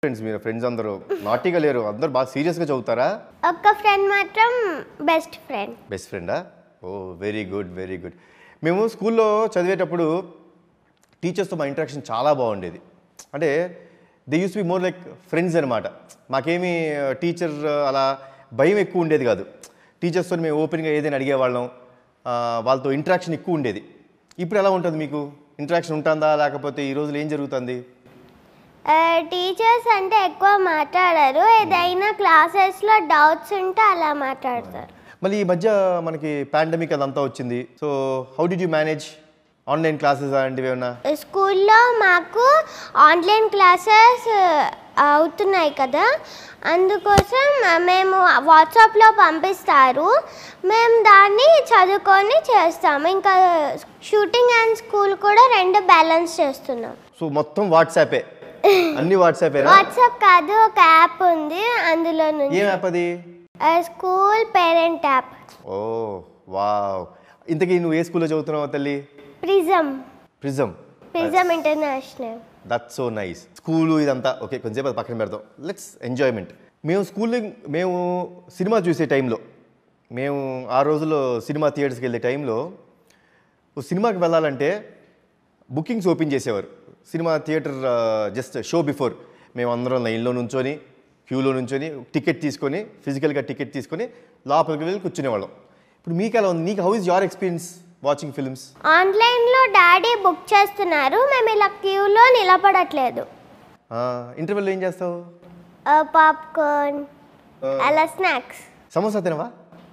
Friends మీరు friends అందరూ నాటిగా లేరు అందరూ బాగా సీరియస్గా చదువుతారా ఒక్క ఫ్రెండ్ మాత్రం బెస్ట్ ఫ్రెండ్ బెస్ట్ ఫ్రెండా oh very good very good మేము స్కూల్లో చదివేటప్పుడు టీచర్స్తో మా ఇంటరాక్షన్ చాలా బాగుండేది అంటే they use be more like friends అనమాట మాకేమీ టీచర్ అలా భయం ఎక్కువ ఉండేది కాదు టీచర్స్తో మేము ఓపెన్గా ఏదైనా అడిగేవాళ్ళం ఆ, వాళ్ళతో ఇంటరాక్షన్ ఎక్కువ ఉండేది ఇప్పుడు ఎలా ఉంటుంది మీకు ఇంటరాక్షన్ ఉంటుందా లేకపోతే ఈ రోజులు ఏం జరుగుతుంది టీచర్స్ అంటే ఎక్కువ మాట్లాడరు ఏదైనా క్లాసెస్లో డౌట్స్ ఉంటే అలా మాట్లాడతారు మళ్ళీ ఈ మధ్య మనకి పాండమిక్ అదంతా వచ్చింది so how did you manage online classes అలాంటివి ఏమన్నా స్కూల్లో మాకు ఆన్లైన్ క్లాసెస్ అవుతున్నాయి కదా అందుకోసం మేము వాట్సాప్లో పంపిస్తారు మేము దాన్ని చదువుకొని చేస్తాము ఇంకా షూటింగ్ అండ్ స్కూల్ కూడా రెండు బ్యాలెన్స్ చేస్తున్నాం సో మొత్తం వాట్సాపే అన్ని వాట్సాపేనా వాట్సాప్ కాదు ఒక యాప్ ఉంది అందులో నుంచి ఏం యాప్ అది school parent app oh wow ఇంతకీ నువ్వు ఏ స్కూల్లో చదువుతున్నావు తల్లి prism prism prism international that so nice school ఇదంతా ఓకే కొంచెంసేపు అది పక్కన పెడతాం లెట్స్ ఎంజాయ్మెంట్ మేము స్కూల్లో మేము సినిమా చూసే టైంలో మేము ఆ రోజుల్లో సినిమా థియేటర్స్కి వెళ్ళే టైంలో ఓ సినిమాకి వెళ్ళాలంటే బుకింగ్స్ ఓపెన్ చేసేవారు cinema theatre just show before మేము అందరం లైన్లో నుంచొని క్యూలో నుంచొని టికెట్ తీసుకొని ఫిజికల్గా టికెట్ తీసుకొని లోపలికి వెళ్ళి కూర్చునేవాళ్ళం ఇప్పుడు మీకు ఎలా ఉంది నీకు how is your experience watching films ఆన్లైన్లో డాడీ బుక్ చేస్తున్నారు మేము ఇలా క్యూలో నిలబడట్లేదు ఇంటర్వెల్లో ఏం చేస్తావు పాప్కార్న్ అలా స్నాక్స్ సమోసా తినవా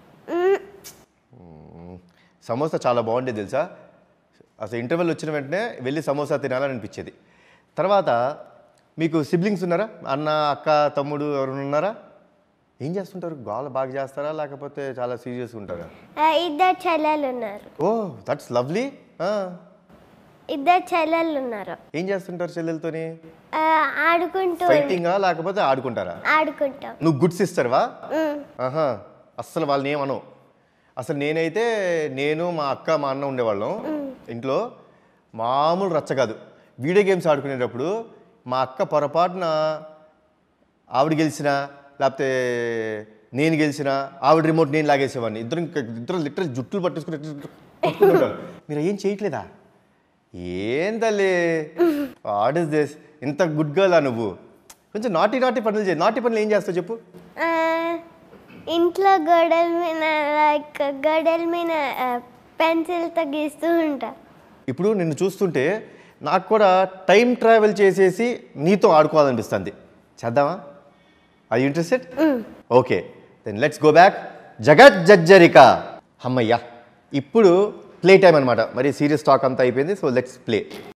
సమోసా చాలా బాగుండేది తెలుసా అసలు ఇంటర్వెల్ వచ్చిన వెంటనే వెళ్ళి సమోసా తినాలని అనిపించేది తర్వాత మీకు సిబ్లింగ్స్ ఉన్నారా అన్న అక్క తమ్ముడు ఎవరైనా ఉన్నారా ఏం చేస్తుంటారు గోల బాగా చేస్తారా లేకపోతే చాలా సీరియస్గా ఉంటారా ఇద్దరు చెల్లెలు ఉన్నారు ఓ దట్స్ లవ్లీ ఇద్దరు చెల్లెలు ఉన్నారు ఏం చేస్తుంటారు చెల్లెలతోని ఆ, ఆడుకుంటూ ఫైటింగా లేకపోతే ఆడుకుంటారా ఆడుకుంటాం నువ్వు గుడ్ సిస్టర్వా మ్. ఆహా అస్సలు వాళ్ళని ఏమను అసలు నేనైతే నేను మా అక్క మా అన్న ఉండేవాళ్ళం ఇంట్లో మామూలు రచ్చ కాదు వీడియో గేమ్స్ ఆడుకునేటప్పుడు మా అక్క పొరపాటున ఆవిడ గెలిచినా లేకపోతే నేను గెలిచినా ఆవిడ రిమోట్ నేను లాగేసేవాడిని ఇద్దరు ఇంకా ఇద్దరు లిటరల్ జుట్టులు పట్టేసుకుని ఇట్లా కొట్టుకుంటుంటారు. మీరు ఏం చేయట్లేదా ఏం తల్లి వాట్ ఇస్ దిస్ ఇంత గుడ్ గర్లా నువ్వు కొంచెం నాటి నాటి పనులు చేయి నాటి పనులు ఏం చేస్తావు చెప్పు ఆ, ఇంట్లో గోడల మీద లైక్ గోడల మీద పెన్సిల్తో గీస్తూ ఉంటా ఇప్పుడు నిన్ను చూస్తుంటే నాకు కూడా టైం ట్రావెల్ చేసేసి నీతో ఆడుకోవాలనిపిస్తుంది చేద్దామా I interested okay then let's go back జగత్ జజ్జరిక అమ్మయ్యా ఇప్పుడు ప్లే టైం అనమాట మరి సీరియస్ టాక్ అంతా అయిపోయింది సో లెట్స్ ప్లే